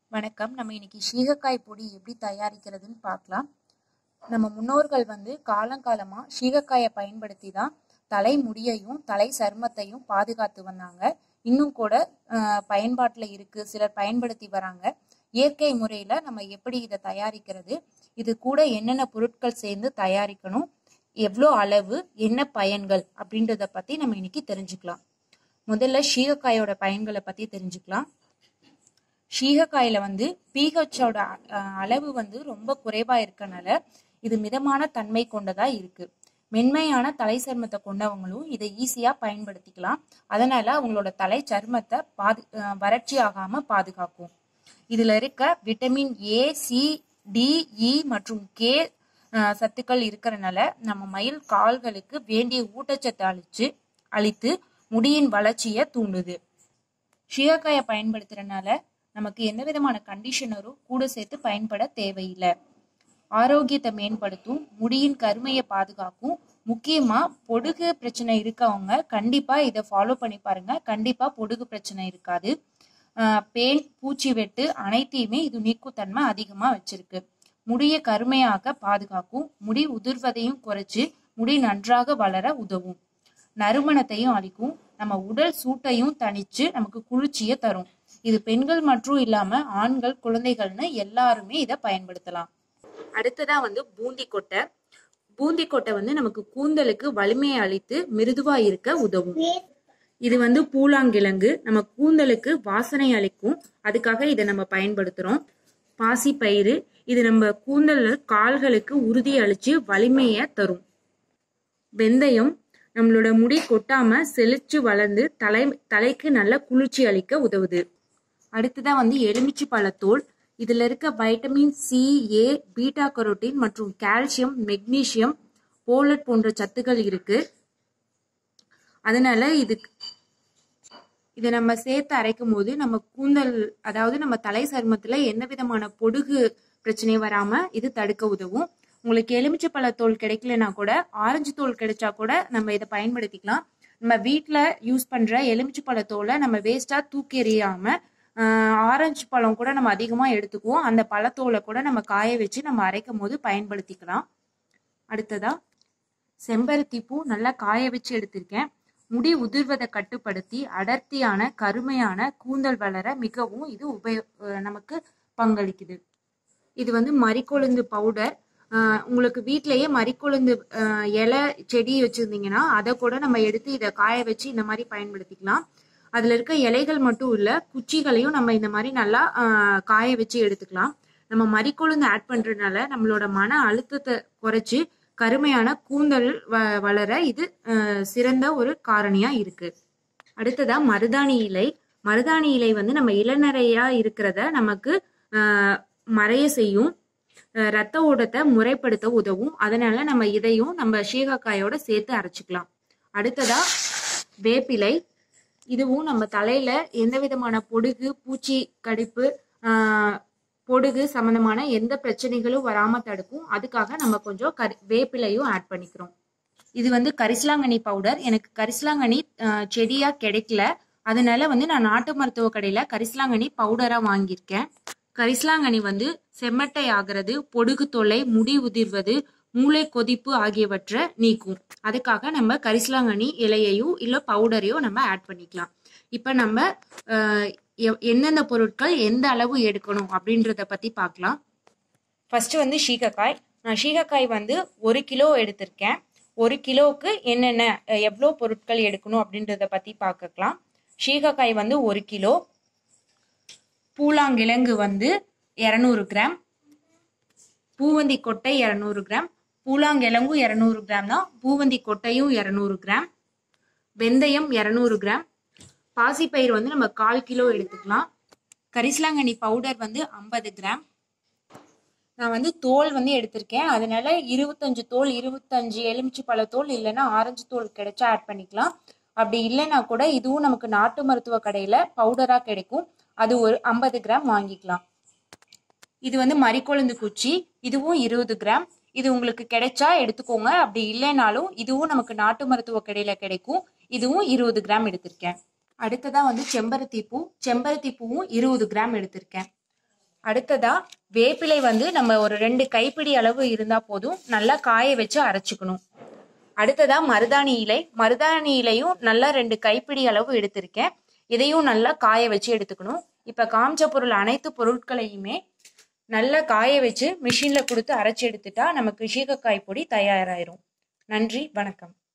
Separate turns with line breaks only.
வணக்கம் நம்ம இன்னைக்கு சீகக்காய் பொடி எப்படி தயாரிக்கிறதுன்னு பார்க்கலாம் நம்ம முன்னோர்கள் வந்து காலங்காலமாக சீகக்காயை பயன்படுத்தி தான் தலை முடியையும் தலை சருமத்தையும் பாதுகாத்து வந்தாங்க இன்னும் கூட பயன்பாட்டில் இருக்கு சிலர் பயன்படுத்தி வராங்க இயற்கை முறையில் நம்ம எப்படி இதை தயாரிக்கிறது இது கூட என்னென்ன பொருட்கள் சேர்ந்து தயாரிக்கணும் எவ்வளோ அளவு என்ன பயன்கள் அப்படின்றத பற்றி நம்ம இன்னைக்கு தெரிஞ்சுக்கலாம் முதல்ல சீகக்காயோட பயன்களை பற்றி தெரிஞ்சுக்கலாம் சீகக்காயில வந்து பிஹெச்சோட அளவு வந்து ரொம்ப குறைவா இருக்கனால இது மிதமான தன்மை கொண்டதா இருக்கு மென்மையான தலை சருமத்தை கொண்டவங்களும் இதை ஈஸியா பயன்படுத்திக்கலாம் அதனால அவங்களோட தலை சருமத்தை பாது வறட்சி ஆகாம பாதுகாக்கும் இதுல இருக்க vitamin A C D E மற்றும் கே சத்துக்கள் இருக்கிறனால நம்ம மயில் கால்களுக்கு வேண்டிய ஊட்டச்சத்து அழிச்சு அளித்து முடியின் வளர்ச்சியை தூண்டுது சீகக்காயை பயன்படுத்துறதுனால நமக்கு எந்த விதமான கண்டிஷனரும் கூட சேர்த்து பயன்பட தேவையில்லை ஆரோக்கியத்தை மேம்படுத்தும் முடியின் கருமையை பாதுகாக்கும் முக்கியமா பொடுகு பிரச்சனை இருக்கவங்க கண்டிப்பா இதை ஃபாலோ பண்ணி பாருங்க கண்டிப்பா பொடுகு பிரச்சனை இருக்காது பேன் பூச்சி வெட்டு அனைத்தையுமே இது நீக்கும் தன்மை அதிகமா வச்சிருக்கு முடிய கருமையாக பாதுகாக்கும் முடி உதிர்வதையும் குறைச்சு முடி நன்றாக வளர உதவும் நறுமணத்தையும் அளிக்கும் நம்ம உடல் சூட்டையும் தணிச்சு நமக்கு குளிர்ச்சியை தரும் இது பெண்கள் மற்றும் இல்லாம ஆண்கள் குழந்தைகள்னு எல்லாருமே இதை பயன்படுத்தலாம் அடுத்ததா வந்து பூந்தி கொட்டை பூந்தி கொட்டை வந்து நமக்கு கூந்தலுக்கு வலிமையை அளித்து மிருதுவா இருக்க உதவும் இது வந்து பூலாங்கிழங்கு நம்ம கூந்தலுக்கு வாசனை அளிக்கும் அதுக்காக இதை நம்ம பயன்படுத்துறோம் பாசி பயிறு இது நம்ம கூந்தல் கால்களுக்கு உறுதி அளிச்சு வலிமையை தரும் வெந்தயம் நம்மளோட முடி கொட்டாம செழிச்சு வளர்ந்து தலை தலைக்கு நல்ல குளிர்ச்சி அளிக்க உதவுது அடுத்ததா வந்து எலுமிச்சி பழத்தோல் இதுல இருக்க vitamin C A beta carotene மற்றும் கால்சியம் மெக்னீசியம் போலட் போன்ற சத்துக்கள் இருக்கு அதனால இது இதை நம்ம சேர்த்து அரைக்கும் போது நம்ம கூந்தல் அதாவது நம்ம தலை சருமத்துல எந்த விதமான பொடுகு பிரச்சனை வராம இது தடுக்க உதவும் உங்களுக்கு எலுமிச்சை பழத்தோல் கிடைக்கலனா கூட ஆரஞ்சு தோல் கிடைச்சா கூட நம்ம இதை பயன்படுத்திக்கலாம் நம்ம வீட்டில் யூஸ் பண்ற எலுமிச்சை பழத்தோலை நம்ம வேஸ்டா தூக்கி எறியாம ஆரஞ்சு பழம் கூட நம்ம அதிகமாக எடுத்துக்குவோம் அந்த பழத்தோலை கூட நம்ம காய வச்சு நம்ம அரைக்கும் போது பயன்படுத்திக்கலாம் அடுத்ததா செம்பருத்தி பூ நல்லா காய வச்சு எடுத்திருக்கேன் முடி உதிர்வதை கட்டுப்படுத்தி அடர்த்தியான கருமையான கூந்தல் வளர மிகவும் இது உபயோ நமக்கு பங்களிக்குது இது வந்து மறிக்கொழுந்து பவுடர் உங்களுக்கு வீட்டிலேயே மறிக்கொழுந்து இலை செடி வச்சுருந்தீங்கன்னா அதை கூட நம்ம எடுத்து இதை காய வச்சு இந்த மாதிரி பயன்படுத்திக்கலாம் அதில் இருக்க இலைகள் மட்டும் இல்லை குச்சிகளையும் நம்ம இந்த மாதிரி நல்லா காய வச்சு எடுத்துக்கலாம் நம்ம மறிக்கொழுந்து ஆட் பண்ணுறதுனால நம்மளோட மன அழுத்தத்தை குறைச்சி கருமையான கூந்தல் வ வளர இது சிறந்த ஒரு காரணியாக இருக்குது அடுத்ததா மருதாணி இலை மருதாணி இலை வந்து நம்ம இளநரையா இருக்கிறத நமக்கு மறைய செய்யும் ரத்த ஓட்டத்தை முறைப்படுத்த உதவும் அதனால நம்ம இதையும் நம்ம சீகக்காயோட சேர்த்து அரைச்சிக்கலாம் அடுத்ததா வேப்பிலை இதுவும் நம்ம தலையில எந்த விதமான பொடுகு பூச்சி கடிப்பு பொடுகு சம்பந்தமான எந்த பிரச்சனைகளும் வராம தடுக்கும் அதுக்காக நம்ம கொஞ்சம் கரி வேப்பிலையும் ஆட் பண்ணிக்கிறோம் இது வந்து கரிசலாங்கண்ணி பவுடர் எனக்கு கரிசலாங்கண்ணி செடியா கிடைக்கல அதனால வந்து நான் நாட்டு மருத்துவ கடையில கரிசலாங்கண்ணி பவுடரா வாங்கியிருக்கேன் கரிசலாங்கண்ணி வந்து செம்மட்டை ஆகிறது பொடுகு தொல்லை முடி உதிர்வது மூளை கொதிப்பு ஆகியவற்றை நீக்கும் அதுக்காக நம்ம கரிசலாங்கண்ணி இலையையும் இல்லை பவுடரையோ நம்ம ஆட் பண்ணிக்கலாம் இப்போ நம்ம எந்தெந்த பொருட்கள் எந்த அளவு எடுக்கணும் அப்படின்றத பற்றி பார்க்கலாம் ஃபர்ஸ்ட் வந்து சீகக்காய் நான் சீகக்காய் வந்து ஒரு கிலோ எடுத்திருக்கேன் ஒரு கிலோவுக்கு என்னென்ன எவ்வளோ பொருட்கள் எடுக்கணும் அப்படின்றத பற்றி பார்க்கலாம் சீகக்காய் வந்து ஒரு கிலோ பூலாங்கிழங்கு வந்து இரநூறு கிராம் பூவந்தி கொட்டை இரநூறு கிராம் பூலாங்கிழங்கும் இரநூறு கிராம் தான் பூவந்தி கொட்டையும் இரநூறு கிராம் வெந்தயம் இரநூறு கிராம் பாசிப்பயிர் வந்து நம்ம கால் கிலோ எடுத்துக்கலாம் கரிசலாங்கண்ணி பவுடர் வந்து ஐம்பது கிராம் நான் வந்து தோல் வந்து எடுத்திருக்கேன் அதனால இருபத்தஞ்சு தோல் இருபத்தஞ்சு எலுமிச்சி பழ தோல் இல்லைன்னா ஆரஞ்சு தோல் கிடைச்சா ஆட் பண்ணிக்கலாம் அப்படி இல்லைன்னா கூட இதுவும் நமக்கு நாட்டு மருத்துவ கடையில் பவுடராக கிடைக்கும் அது ஒரு ஐம்பது கிராம் வாங்கிக்கலாம் இது வந்து மறிக்கொழுந்து குச்சி இதுவும் இருபது கிராம் இது உங்களுக்கு கிடைச்சா எடுத்துக்கோங்க அப்படி இல்லைனாலும் இதுவும் நமக்கு நாட்டு மருத்துவ கடையில கிடைக்கும் இதுவும் இருபது கிராம் எடுத்திருக்கேன் அடுத்ததா வந்து செம்பருத்தி பூ செம்பருத்தி பூவும் இருபது கிராம் எடுத்திருக்கேன் அடுத்ததா வேப்பிலை வந்து நம்ம ஒரு ரெண்டு கைப்பிடி அளவு இருந்தா போதும் நல்லா காய வச்சு அரைச்சுக்கணும் அடுத்ததா மருதாணி இலை மருதாணி இலையும் நல்லா ரெண்டு கைப்பிடி அளவு எடுத்திருக்கேன் இதையும் நல்லா காய வச்சு எடுத்துக்கணும் இப்ப காமிச்ச பொருள் அனைத்து பொருட்களையுமே நல்லா காய வச்சு மிஷின்ல கொடுத்து அரைச்சு எடுத்துட்டா நமக்கு சீகக்காய் பொடி தயாராயிரும் நன்றி வணக்கம்